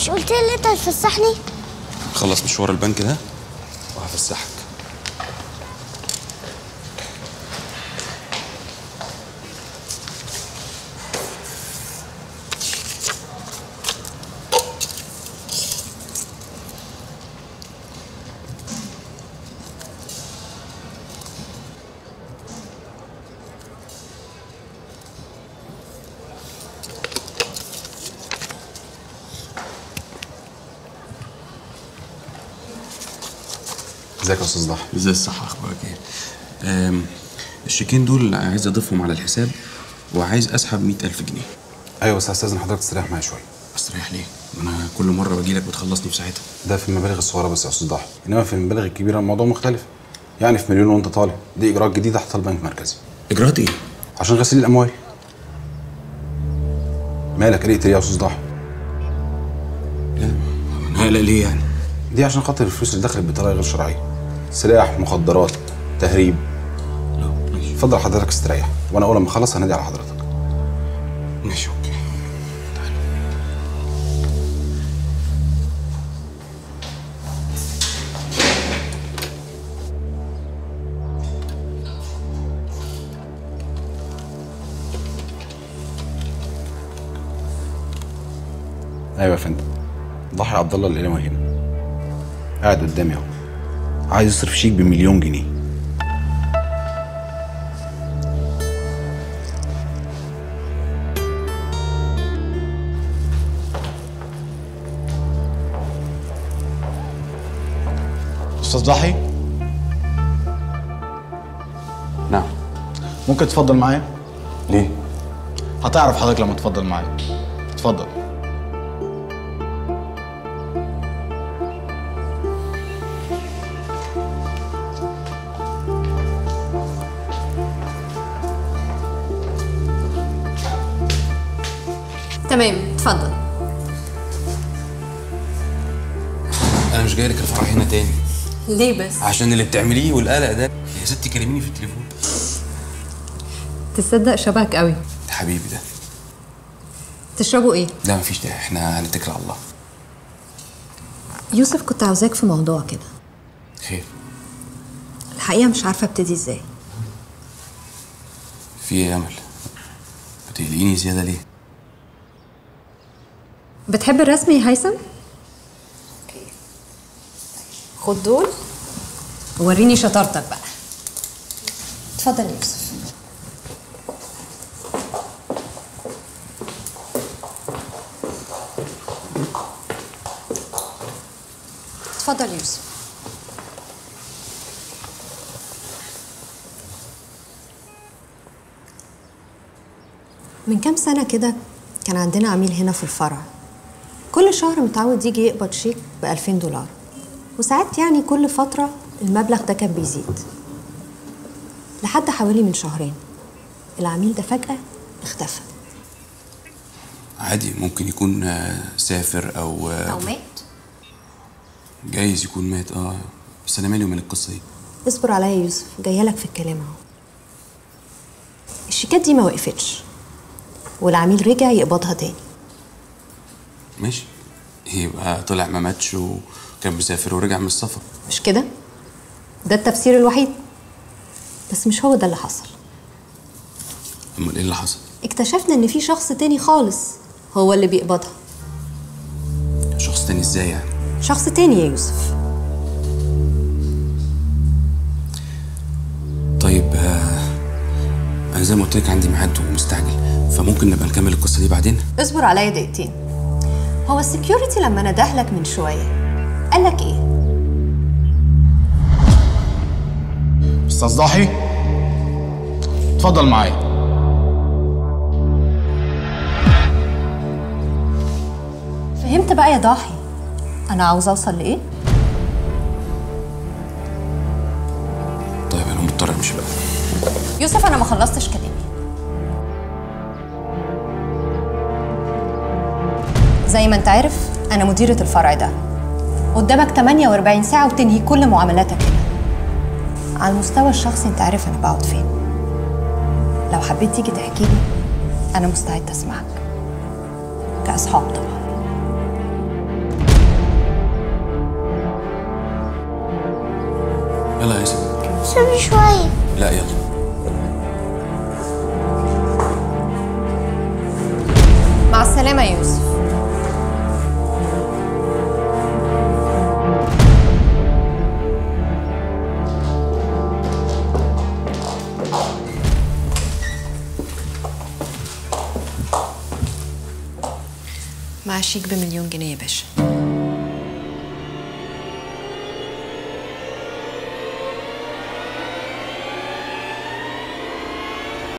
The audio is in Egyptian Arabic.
مش قلت لي انت هتفسحني خلص مشوار البنك ده وهفسحك ازيك يا استاذ ضحى ازاي الصحه اخبارك ايه أم، الشيكين دول عايز اضيفهم على الحساب وعايز اسحب مئة ألف جنيه ايوه بس هستاذن حضرتك تستريح معايا شويه استريح ليه؟ انا كل مره باجي لك بتخلصني في ساعتها ده في المبالغ الصغيره بس يا استاذ ضحى انما في المبالغ الكبيره الموضوع مختلف يعني في مليون وانت طالع دي اجراءات جديده حطها البنك المركزي اجراءات ايه عشان غسيل الاموال مالك قلقت ليه يا استاذ ضحى انا هقلق ليه يعني دي عشان خاطر الفلوس اللي دخلت بطريقه غير شرعيه سلاح مخدرات تهريب اتفضل حضرتك استريح وانا اول ما اخلص هنادي على حضرتك ماشي اوكي ايوه يا فندم ضحي عبد الله القلمه هنا قاعد قدامي اهو عايز يصرف شيك بمليون جنيه استاذ ضحي نعم ممكن تفضل معايا ليه هتعرف حضرتك لما تفضل معايا اتفضل تمام اتفضل انا مش جاي لك الفرح هنا تاني ليه بس عشان اللي بتعمليه والقلق ده يا ستي كلميني في التليفون تصدق شبهك قوي ده حبيبي ده تشربوا ايه لا مفيش داعي احنا هنتكل على الله يوسف كنت عاوزاك في موضوع كده خير الحقيقه مش عارفه ابتدي ازاي في ايه يا امل بتقلقيني زياده ليه بتحب الرسم يا هيثم خد دول وريني شطارتك بقى اتفضل يا يوسف اتفضل يا يوسف من كام سنة كده كان عندنا عميل هنا في الفرع كل شهر متعود يجي يقبض شيك ب 2000 دولار وساعات يعني كل فترة المبلغ ده كان بيزيد لحد حوالي من شهرين العميل ده فجأة اختفى عادي ممكن يكون آه، سافر او آه، أو مات جايز يكون مات اه بس انا مالي ومال القصه دي اصبر عليا يا يوسف جايه لك في الكلام اهو الشيكات دي ما وقفتش والعميل رجع يقبضها تاني ماشي يبقى طلع ما ماتش وكان مسافر ورجع من السفر مش كده ده التفسير الوحيد بس مش هو ده اللي حصل امال ايه اللي حصل اكتشفنا ان في شخص تاني خالص هو اللي بيقبضها شخص تاني ازاي يعني شخص تاني يا يوسف طيب آه، انا زي ما قلت لك عندي ميعاد ومستعجل فممكن نبقى نكمل القصه دي بعدين اصبر عليا دقيقتين هو السكيورتي لما نداه لك من شويه قال لك ايه استاذ ضحي اتفضل معايا فهمت بقى يا ضاحي انا عاوزه اوصل لايه طيب انا مضطر امشي بقى يوسف انا ما خلصتش كلامي زي ما انت عارف انا مديرة الفرع ده قدامك 48 ساعة وتنهي كل معاملاتك هنا على المستوى الشخصي انت عارف انا بقعد فين لو حبيت تيجي تحكي لي انا مستعدة اسمعك كأصحاب طبعا يلا يا سيدي سيبني شوية لا يلا مع السلامة يا يوسف مع شيك بمليون جنيه يا باشا